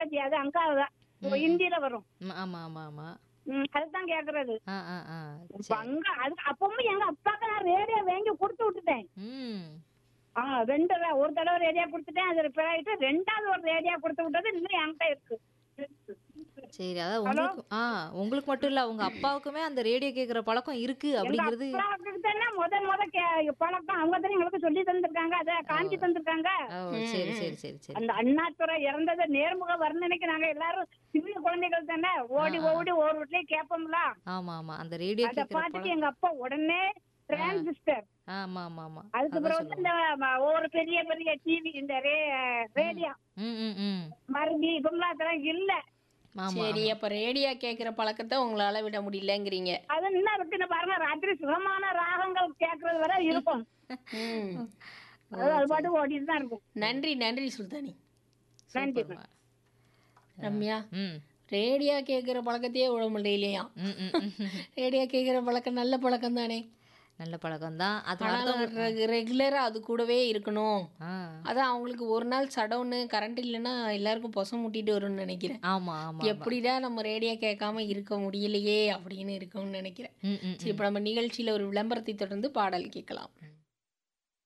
அங்காஜி அது அங்கா ஹிந்தியில வரும் ம், ஆமா ஆமா ஆமா ம், அதுதான் கேக்குறது ஆ ஆ ஆ இப்ப சரி அங்க அது அப்பவும் எங்க அப்பாக்கு நான் ரேடியோ வாங்கி கொடுத்து விட்டுட்டேன் ம் ஆ ரெண்டு தடவை ஒரு தடவை ரேடியோ கொடுத்துட்டேன் அது ரிப்பேர் ஆயிட்டு ரெண்டாவது ஒரு ரேடியோ கொடுத்து விட்டது இன்னும் என்கிட்ட இருக்கு சரி அதான் உங்களுக்கு ஆ உங்களுக்கு மட்டும் இல்ல உங்க அப்பாவுக்குமே அந்த ரேடியோ கேக்குற பழக்கம் இருக்கு அப்படிங்கிறது அப்பாவுக்கு தானே முத முத கே- பழக்கம் அவங்க தானே எங்களுக்கு சொல்லி தந்திருக்காங்க அதை காஞ்சி தந்திருக்காங்க ஓ சரி சரி சரி சரி அந்த அண்ணாதுரை இறந்தது நேர்முக வர்ணனைக்கு நாங்க எல்லாரும் சிறிய குழந்தைகள் தானே ஓடி ஓடி ஒரு வீட்லயும் கேட்போம்ல ஆமா ஆமா அந்த ரேடியோ அதை கேக்குற பார்த்துட்டு பழக்கம் எங்க அப்பா உடனே டிரான்சிஸ்டர் ஆமா ஆமா ஆமா அதுக்கு பிறகு வந்து இந்த ம- ஒரு பெரிய பெரிய டிவி இந்த ரே- ரேடியோ ம் ம் ம் மருதி இப்பெல்லாம் அதெல்லாம் இல்ல ஆமா சரி அப்ப ரேடியோ கேக்குற பழக்கத்தை உங்களால விட முடியலங்கிறீங்க அது இன்னும் இருக்குன்னு பாருங்க ராத்திரி சுகமான ராகங்கள் கேட்கறது வரை இருக்கும் ம். அது அது பாட்டு ஓடிட்டு தான் இருக்கும் நன்றி நன்றி சுல்தானி நன்றி சூப்பர்மா. ரம்யா ம் ரேடியோ கேட்குற பழக்கத்தையே விட முடியலையா ம் ம் ம். ரேடியோ கேட்குற பழக்கம் நல்ல பழக்கம் தானே நல்ல பழக்கம் தான் அது ஆனால் ரெகுலரா அது கூடவே இருக்கணும் ஆ அதான் அவங்களுக்கு ஒரு நாள் சடவுன்னு கரண்ட் இல்லைன்னா எல்லாருக்கும் பொசம் முட்டிட்டு வரும்னு நினைக்கிறேன் ஆமா ஆமா எப்படிடா நம்ம ரேடியோ கேட்காம இருக்க முடியலையே அப்படின்னு இருக்கும்னு நினைக்கிறேன் ம் ம் சரி இப்போ நம்ம நிகழ்ச்சியில ஒரு விளம்பரத்தை தொடர்ந்து பாடல் கேட்கலாம்